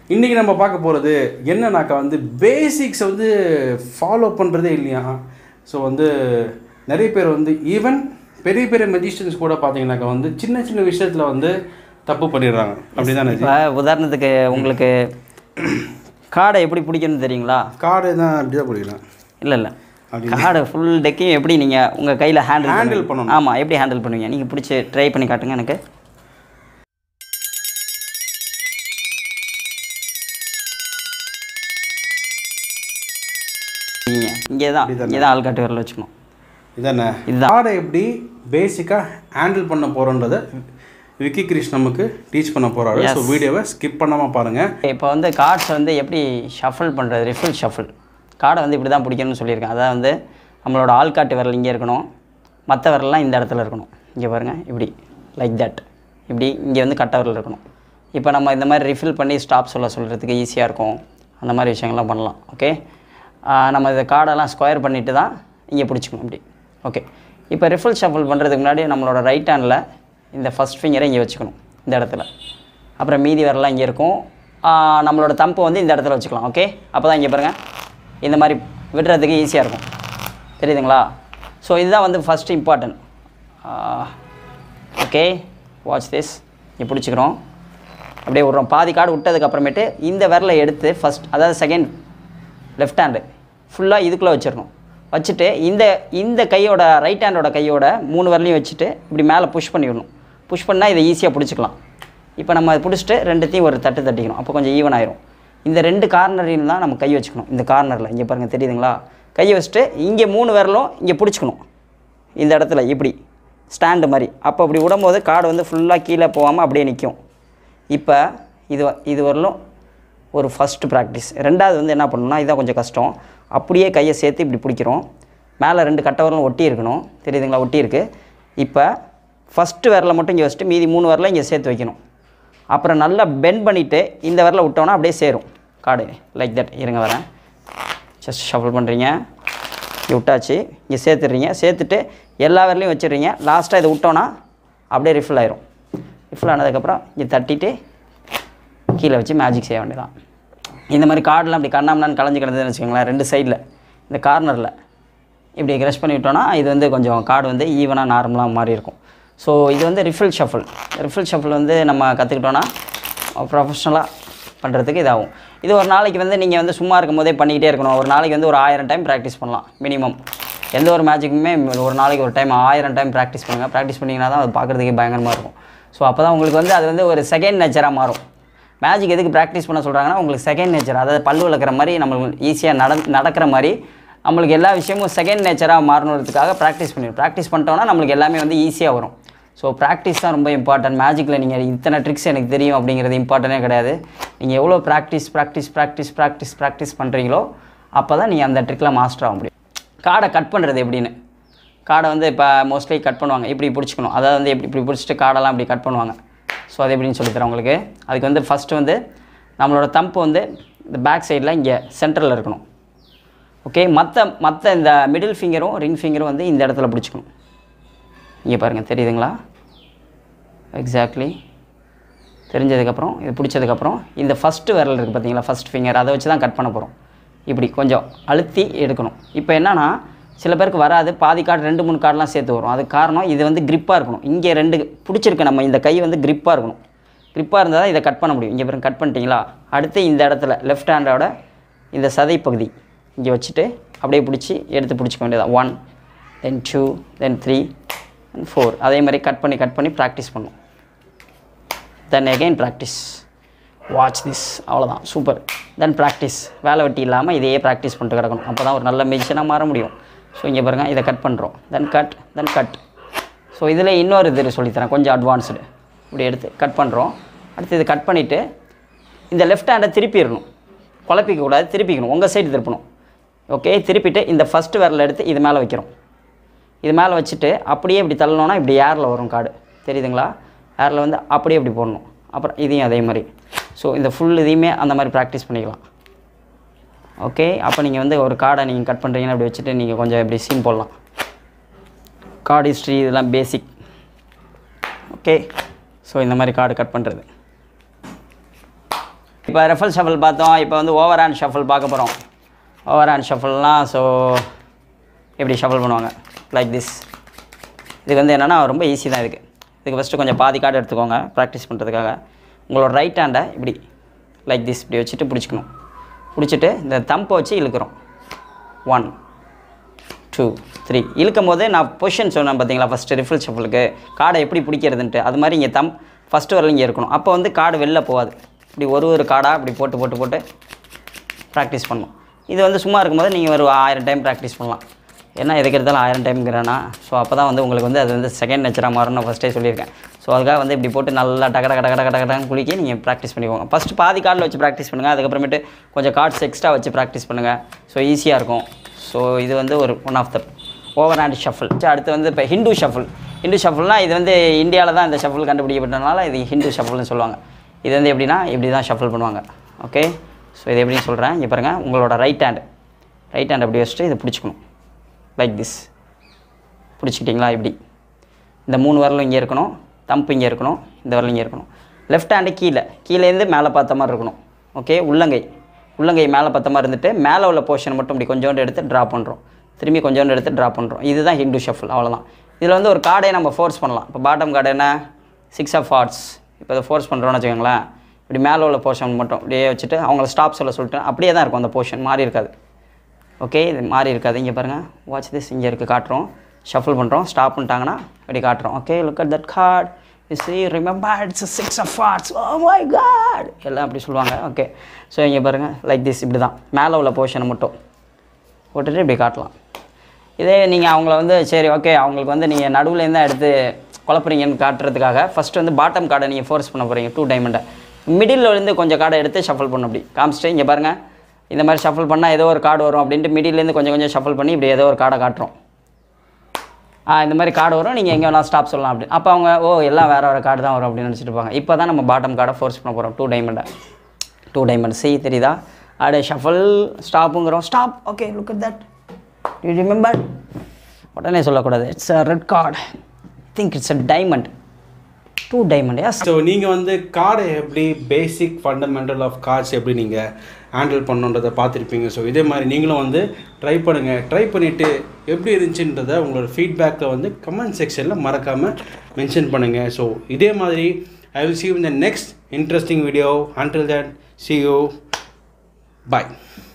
இன்றைக்கி நம்ம பார்க்க போகிறது என்னன்னாக்கா வந்து பேசிக்ஸை வந்து ஃபாலோ பண்ணுறதே இல்லையா ஸோ வந்து நிறைய பேர் வந்து ஈவன் பெரிய பெரிய மெஜிஷியன்ஸ் கூட பார்த்தீங்கன்னாக்கா வந்து சின்ன சின்ன விஷயத்தில் வந்து தப்பு பண்ணிடுறாங்க அப்படி தானே இப்போ உதாரணத்துக்கு உங்களுக்கு காடை எப்படி பிடிக்கணும்னு தெரியுங்களா கார்டு தான் அப்படி தான் பிடிக்கலாம் இல்லை இல்லை காடை ஃபுல் டெக்கையும் எப்படி நீங்கள் உங்கள் கையில் ஹேண்டில் Handle பண்ணணும். ஆமாம் எப்படி ஹேண்டில் பண்ணுவீங்க நீங்கள் பிடிச்சி ட்ரை பண்ணி காட்டுங்க எனக்கு நீங்கள் இங்கே தான் இங்கே தான் ஆள்காட்டு விரல் வச்சுக்கணும் இதானே இதுதான். கார்டை எப்படி பேசிக்காக ஹேண்டில் பண்ண போகிறோன்றதை விக்கி கிரிஷ் நமக்கு டீச் பண்ண போகிறாரு ஸோ வீடியோவை ஸ்கிப் பண்ணாமல் பாருங்கள் இப்போ வந்து கார்ட்ஸ் வந்து எப்படி ஷஃபிள் பண்ணுறது ரிஃபில் ஷஃபிள் கார்டை வந்து இப்படி தான் பிடிக்கணும்னு சொல்லியிருக்கேன் அதாவது வந்து நம்மளோட ஆள்காட்டு விரல் இங்கே இருக்கணும் மற்ற விரல்லாம் இந்த இடத்துல இருக்கணும் இங்கே பாருங்கள் இப்படி லைக் தட் இப்படி இங்கே வந்து கட்ட விரல் இருக்கணும் இப்போ நம்ம இந்த மாதிரி ரிஃபில் பண்ணி ஸ்டாப் சொல்ல சொல்கிறதுக்கு ஈஸியாக இருக்கும் அந்த மாதிரி விஷயங்கள்லாம் பண்ணலாம் ஓகே நம்ம இந்த கார்டெல்லாம் ஸ்கொயர் பண்ணிட்டு தான் இங்கே பிடிச்சிக்கணும் இப்படி ஓகே இப்போ ரிஃபில் ஷஃபிள் பண்ணுறதுக்கு முன்னாடி நம்மளோட ரைட் ஹேண்டில் இந்த ஃபஸ்ட் ஃபிங்கரை இங்கே வச்சுக்கணும் இந்த இடத்துல அப்புறம் மீதி விரலாம் இங்கே இருக்கும் ஆஹ் நம்மளோட தம்பை வந்து இந்த இடத்துல வச்சுக்கலாம் ஓகே அப்போ தான் இங்கே பாருங்கள் இந்த மாதிரி விடுறதுக்கு ஈஸியாக இருக்கும் தெரியுதுங்களா ஸோ இதுதான் வந்து first important okay watch this இங்கே பிடிச்சிக்கிறோம் அப்படியே விட்றோம் பாதி கார்டு விட்டதுக்கு அப்புறமேட்டு இந்த விரலை எடுத்து ஃபஸ்ட் அதாவது செகண்ட் லெஃப்ட் ஹேண்டு ஃபுல்லாக இதுக்குள்ளே வச்சிடணும் வச்சுட்டு இந்த இந்த கையோட ரைட் ஹேண்டோட கையோட மூணு விரலையும் வச்சுட்டு இப்படி மேலே புஷ் பண்ணிவிடணும் புஷ் பண்ணால் இதை ஈஸியாக பிடிச்சிக்கலாம் இப்போ நம்ம அதை பிடிச்சிட்டு ரெண்டுத்தையும் ஒரு தட்டு தட்டிக்கணும் அப்போ கொஞ்சம் ஈவன் ஆயிரும் இந்த ரெண்டு கார்னரையும் தான் நம்ம கை வச்சுக்கணும் இந்த கார்னரில் இங்கே பாருங்கள் தெரியுதுங்களா கையை வச்சுட்டு இங்கே மூணு விரலும் இங்கே பிடிச்சிக்கணும் இந்த இடத்துல இப்படி ஸ்டாண்டு மாதிரி அப்போ அப்படி விடும்போது கார்டு வந்து ஃபுல்லாக கீழே போகாமல் அப்படியே நிற்கும் இப்போ இது வ- இது வரலும் ஒரு ஃபஸ்ட்டு ப்ராக்டிஸ் ரெண்டாவது வந்து என்ன பண்ணணும்னா இதான் கொஞ்சம் கஷ்டம் அப்படியே கையை சேர்த்து இப்படி பிடிக்கிறோம் மேலே ரெண்டு கட்டை விரலும் ஒட்டி இருக்கணும் தெரியுதுங்களா ஒட்டி இருக்கு இப்போ ஃபஸ்ட்டு விரலை மட்டும் இங்கே வச்சுட்டு மீதி மூணு விரலை இங்கே சேர்த்து வைக்கணும் அப்புறம் நல்லா பெண்ட் பண்ணிவிட்டு இந்த விரலை விட்டோன்னா அப்படியே சேரும் கார்டு லைக் தட் இருங்க வரேன் ஜஸ்ட் ஷஃபிள் பண்ணுறீங்க இங்கே விட்டாச்சு இங்கே சேர்த்துடுறீங்க சேர்த்துட்டு எல்லா விரலையும் வச்சிடுறீங்க லாஸ்ட்டாக இதை விட்டோன்னா அப்படியே ரிஃபில் ஆயிரும் ரிஃபில் ஆனதுக்கப்புறம் இங்கே தட்டிட்டு கீழே வச்சு மேஜிக் செய்ய வேண்டியதான் இந்த மாதிரி கார்டெலாம் இப்படி கண்ணாமண்ணான்னு கலைஞ்சு கிடந்ததுன்னு வச்சுக்கோங்களேன் ரெண்டு சைடில் இந்த கார்னரில் இப்படி க்ரஷ் பண்ணி விட்டோன்னா இது வந்து கொஞ்சம் கார்டு வந்து ஈவனாக நார்மலாக மாறி இருக்கும் ஸோ இது வந்து ரிஃபில் ஷஃபிள் ரிஃபில் ஷஃபிள் வந்து நம்ம கற்றுக்கிட்டோன்னா ப்ரொஃபஷ்னலாக பண்ணுறதுக்கு இதாகும் இது ஒரு நாளைக்கு வந்து நீங்கள் வந்து சும்மா இருக்கும் போதே பண்ணிக்கிட்டே இருக்கணும் ஒரு நாளைக்கு வந்து ஒரு ஆயிரம் டைம் ப்ராக்டிஸ் பண்ணலாம் மினிமம் எந்த ஒரு மேஜிக்குமே ஒரு நாளைக்கு ஒரு டைம் ஆயிரம் டைம் ப்ராக்டிஸ் பண்ணுங்கள் ப்ராக்டிஸ் பண்ணிங்கன்னா தான் அது பார்க்குறதுக்கே பயங்கரமாக இருக்கும் ஸோ அப்போ தான் உங்களுக்கு வந்து அது வந்து ஒரு செகண்ட் நேச்சராக மாறும் மேஜிக் எதுக்கு ப்ராக்டிஸ் பண்ண சொல்கிறாங்கன்னா உங்களுக்கு செகண்ட் நேச்சர் அதாவது பல்லு விளக்குற மாதிரி நம்மளுக்கு ஈஸியாக நட நடக்கிற மாதிரி நம்மளுக்கு எல்லா விஷயமும் செகண்ட் நேச்சராக மாறணுன்றதுக்காக ப்ராக்டிஸ் பண்ணிடும் ப்ராக்டிஸ் பண்ணிட்டோம்னா நம்மளுக்கு எல்லாமே வந்து ஈஸியாக வரும் ஸோ ப்ராக்டிஸ் தான் ரொம்ப இம்பார்ட்டன்ட் மேஜிக்கில் நீங்கள் இத்தனை ட்ரிக்ஸ் எனக்கு தெரியும் அப்படிங்கிறது இம்பார்ட்டனே கிடையாது நீங்கள் எவ்வளோ practice practice practice practice practice பண்ணுறீங்களோ அப்போ தான் நீங்கள் அந்த ட்ரிக்கில் மாஸ்டர் ஆக முடியும் கார்டை கட் பண்ணுறது எப்படின்னு கார்டை வந்து இப்போ மோஸ்ட்லி கட் பண்ணுவாங்க இப்படி பிடிச்சிக்கணும் அதாவது வந்து இப்படி இப்படி பிடிச்சிட்டு கார்டெல்லாம் இப்படி கட் பண்ணுவாங்க ஸோ அது எப்படின்னு சொல்லித்தரேன் உங்களுக்கு அதுக்கு வந்து ஃபஸ்ட்டு வந்து நம்மளோட தம்பு வந்து இந்த பேக் சைடில் இங்கே சென்டரில் இருக்கணும் ஓகே மற்ற மற்ற இந்த மிடில் ஃபிங்கரும் ரிங் ஃபிங்கரும் வந்து இந்த இடத்துல பிடிச்சிக்கணும் இங்கே பாருங்கள் தெரியுதுங்களா எக்ஸாக்ட்லி தெரிஞ்சதுக்கப்புறம் இது பிடிச்சதுக்கப்புறம் இந்த ஃபஸ்ட்டு விரல் இருக்குது பார்த்தீங்களா ஃபஸ்ட் ஃபிங்கர் அதை வச்சு தான் கட் பண்ண போகிறோம் இப்படி கொஞ்சம் அழுத்தி எடுக்கணும் இப்போ என்னன்னா சில பேருக்கு வராது பாதி கார்டு ரெண்டு மூணு கார்டெலாம் சேர்த்து வரும் அதுக்கு காரணம் இது வந்து grip-ஆ இருக்கணும் இங்கே ரெண்டு பிடிச்சிருக்கு நம்ம இந்த கை வந்து grip-ஆ இருக்கணும் grip-ஆ இருந்தால் தான் இதை கட் பண்ண முடியும் இங்கே பாருங்க கட் பண்ணிட்டீங்களா அடுத்து இந்த இடத்துல லெஃப்ட் ஹேண்டோட இந்த சதை பகுதி இங்கே வச்சுட்டு அப்படியே பிடிச்சி எடுத்து பிடிச்சிக்க வேண்டியதான் one then two then three and four அதே மாதிரி கட் பண்ணி கட் பண்ணி ப்ராக்டிஸ் பண்ணும் then again practice watch this அவ்வளோதான் சூப்பர் தென் ப்ராக்டிஸ் வேலை வெட்டி இல்லாமல் இதையே ப்ராக்டிஸ் பண்ணிட்டு கிடக்கணும் அப்போ தான் ஒரு நல்ல மெஜிஷனாக மாற முடியும் ஸோ இங்கே பாருங்கள் இதை கட் பண்ணுறோம் then cut then cut so இதில் இன்னொரு இது சொல்லித்தரேன் கொஞ்சம் அட்வான்ஸ்டு இப்படி எடுத்து கட் பண்ணுறோம் அடுத்து இது கட் பண்ணிவிட்டு இந்த லெஃப்ட் ஹேண்டை திருப்பிடணும் குழப்பிக்க கூடாது திருப்பிக்கணும் உங்கள் சைடு திருப்பணும் ஓகே திருப்பிட்டு இந்த ஃபஸ்ட்டு விரல் எடுத்து இது மேலே வைக்கிறோம் இது மேலே வச்சுட்டு அப்படியே இப்படி தள்ளணும்னா இப்படி ஏரில் வரும் கார்டு தெரியுதுங்களா ஏரில் வந்து அப்படியே இப்படி போடணும் அப்புறம் இதையும் அதே மாதிரி ஸோ இந்த ஃபுல் இதையுமே அந்த மாதிரி ப்ராக்டிஸ் பண்ணிக்கலாம் ஓகே அப்போ நீங்கள் வந்து ஒரு கார்டை நீங்கள் கட் பண்ணுறீங்கன்னு அப்படி வச்சுட்டு நீங்கள் கொஞ்சம் இப்படி சீன் போடலாம் கார்டு ஹிஸ்ட்ரி இதெல்லாம் பேசிக் ஓகே ஸோ இந்த மாதிரி கார்டு கட் பண்ணுறது இப்போ ரெஃபல் ஷஃபிள் பார்த்தோம் இப்போ வந்து ஓவர் ஹேண்ட் ஷஃபிள் பார்க்க போகிறோம் ஓவர் ஹேண்ட் ஷஃபிள்னால் ஸோ எப்படி ஷஃபிள் பண்ணுவாங்க லைக் திஸ் இதுக்கு வந்து என்னென்னா ரொம்ப ஈஸி தான் இதுக்கு இதுக்கு ஃபஸ்ட்டு கொஞ்சம் பாதி கார்டு எடுத்துக்கோங்க ப்ராக்டிஸ் பண்ணுறதுக்காக உங்களோட ரைட் ஹேண்டை இப்படி லைக் திஸ் இப்படி வச்சுட்டு பிடிச்சிக்கணும் பிடிச்சிட்டு இந்த தம்பை வச்சு இழுக்கிறோம் ஒன் டூ த்ரீ இழுக்கும் போது நான் பொசிஷன் சொன்னேன் பார்த்தீங்களா ஃபஸ்ட்டு ரிஃபில் ஷஃபிளுக்கு கார்டை எப்படி பிடிக்கிறதுன்ட்டு அது மாதிரி இங்கே தம் ஃபஸ்ட்டு வரல இங்கே இருக்கணும் அப்போ வந்து கார்டு வெளில போகாது இப்படி ஒரு ஒரு கார்டாக இப்படி போட்டு போட்டு போட்டு ப்ராக்டிஸ் பண்ணணும் இது வந்து சும்மா இருக்கும்போது நீங்கள் ஒரு ஆயிரம் டைம் ப்ராக்டிஸ் பண்ணலாம் ஏன்னா எதுக்கு எடுத்தாலும் ஆயிரம் டைம்ங்கிறேன்னா ஸோ அப்போ தான் வந்து உங்களுக்கு வந்து அது வந்து செகண்ட் நேச்சராக மாறும் நான் ஃபஸ்ட்டே சொல்லியிருக்கேன் ஸோ அதுக்காக வந்து இப்படி போட்டு நல்லா டக டக டக டக டக டகன்னு குளிக்கி நீங்கள் ப்ராக்டிஸ் பண்ணிக்கோங்க ஃபஸ்ட்டு பாதி கார்டில் வச்சு ப்ராக்டிஸ் பண்ணுங்கள் அதுக்கப்புறமேட்டு கொஞ்சம் கார்ட்ஸ் எக்ஸ்ட்ரா வச்சு ப்ராக்டிஸ் பண்ணுங்கள் ஸோ ஈஸியாக இருக்கும் ஸோ இது வந்து ஒரு one of the over hand shuffle அடுத்து வந்து இப்போ ஹிந்து ஷஃபிள் ஹிந்து ஷஃபிள்னால் இது வந்து இந்தியாவில் தான் இந்த ஷஃபிள் கண்டுபிடிக்கப்பட்டனால இது ஹிந்து ஷஃபிள்னு சொல்லுவாங்க இது வந்து எப்படின்னா இப்படி தான் ஷஃபிள் பண்ணுவாங்க ஓகே ஸோ இது எப்படின்னு சொல்கிறேன் இங்கே பாருங்கள் உங்களோட ரைட் ஹேண்ட் ரைட் ஹேண்ட் அப்படி வச்சுட்டு இதை பிடிச்சிக்கணும் லைக் திஸ் பிடிச்சிக்கிட்டிங்களா இப்படி இந்த மூணு விரலும் இங்கே இருக்கணும் தம்பு இங்கே இருக்கணும் இந்த விரலும் இங்கே இருக்கணும் லெஃப்ட் ஹேண்டு கீழே கீழேருந்து மேலே பார்த்த மாதிரி இருக்கணும் ஓகே உள்ளங்கை உள்ளங்கை மேலே பார்த்த மாதிரி இருந்துட்டு மேலே உள்ள போர்ஷன் மட்டும் இப்படி கொஞ்சோண்டு எடுத்து ட்ரா பண்ணுறோம் திரும்பி கொஞ்சோண்டு எடுத்து ட்ரா பண்ணுறோம் இதுதான் ஹிந்து ஷஃபிள் அவ்வளோதான் இதில் வந்து ஒரு கார்டை நம்ம ஃபோர்ஸ் பண்ணலாம் இப்போ பாட்டம் கார்டு என்ன சிக்ஸ் ஆஃப் ஹார்ட்ஸ் இப்போ இதை ஃபோர்ஸ் பண்ணுறோன்னு வச்சுக்கோங்களேன் இப்படி மேலே உள்ள போர்ஷன் மட்டும் அப்படியே வச்சுட்டு அவங்கள ஸ்டாப் சொல்ல சொல்லிட்டு அப்படியே தான் இருக்கும் அந்த போர்ஷன் மாறி இருக்காது ஓகே இது மாறி இருக்காது இங்கே பாருங்கள் வாட்ச் திஸ் இங்கே இருக்குது காட்டுறோம் ஷஃபிள் பண்ணுறோம் ஸ்டாப் பண்ணிட்டாங்கன்னா இப்படி காட்டுறோம் okay look at that card see remember it's six of hearts oh my God எல்லாம் அப்படி சொல்லுவாங்க ஓகே ஸோ இங்கே பாருங்கள் லைக் திஸ் இப்படி தான் மேலே உள்ள போர்ஷனை மட்டும் போட்டுட்டு இப்படி காட்டலாம் இதே நீங்கள் அவங்கள வந்து சரி ஓகே அவங்களுக்கு வந்து நீங்கள் நடுவுலேருந்து தான் எடுத்து குழப்புறீங்கன்னு காட்டுறதுக்காக ஃபஸ்ட்டு வந்து பாட்டம் கார்டை நீங்கள் ஃபோர்ஸ் பண்ண போகிறீங்க டூ டைமண்டை மிடில் இருந்து கொஞ்சம் கார்டை எடுத்து ஷஃபிள் பண்ண அப்படி காமிச்சிட்டு இங்கே பாருங்கள் இந்த மாதிரி ஷஃபிள் பண்ணால் ஏதோ ஒரு கார்டு வரும் அப்படின்ட்டு மிடில்லேருந்து கொஞ்சம் கொஞ்சம் ஷஃபிள் பண்ணி இப்படி ஏதோ ஒரு கார்டை காட்டுறோம் ஆ, இந்த மாதிரி கார்டு வரும் நீங்கள் எங்கே வேணால் ஸ்டாப் சொல்லலாம் அப்படின்னு அப்போ அவங்க ஓ எல்லாம் வேறு வேறு கார்டு தான் வரும் அப்படின்னு நினச்சிட்டு இருப்பாங்க இப்போ தான் நம்ம பாட்டம் கார்டை ஃபோர்ஸ் பண்ண போகிறோம் டூ டைமண்டை டூ டைமண்ட் சி தெரியுதா அடே ஷஃபல் ஸ்டாப்புங்கிறோம் stop okay look at that you remember உடனே சொல்லக்கூடாது it's a red card think it's a diamond two diamond yes so நீங்கள் வந்து கார்டை எப்படி பேசிக் ஃபண்டமெண்டல் ஆஃப் கார்ட்ஸ் எப்படி நீங்கள் ஹேண்டில் பண்ணுன்றதை பார்த்துருப்பீங்க ஸோ இதே மாதிரி நீங்களும் வந்து ட்ரை பண்ணுங்கள் ட்ரை பண்ணிவிட்டு எப்படி இருந்துச்சுன்றதை உங்களோட ஃபீட்பேக்கில் வந்து கமெண்ட் செக்ஷனில் மறக்காமல் மென்ஷன் பண்ணுங்கள் ஸோ இதே மாதிரி I will see you in the next interesting video until then see you bye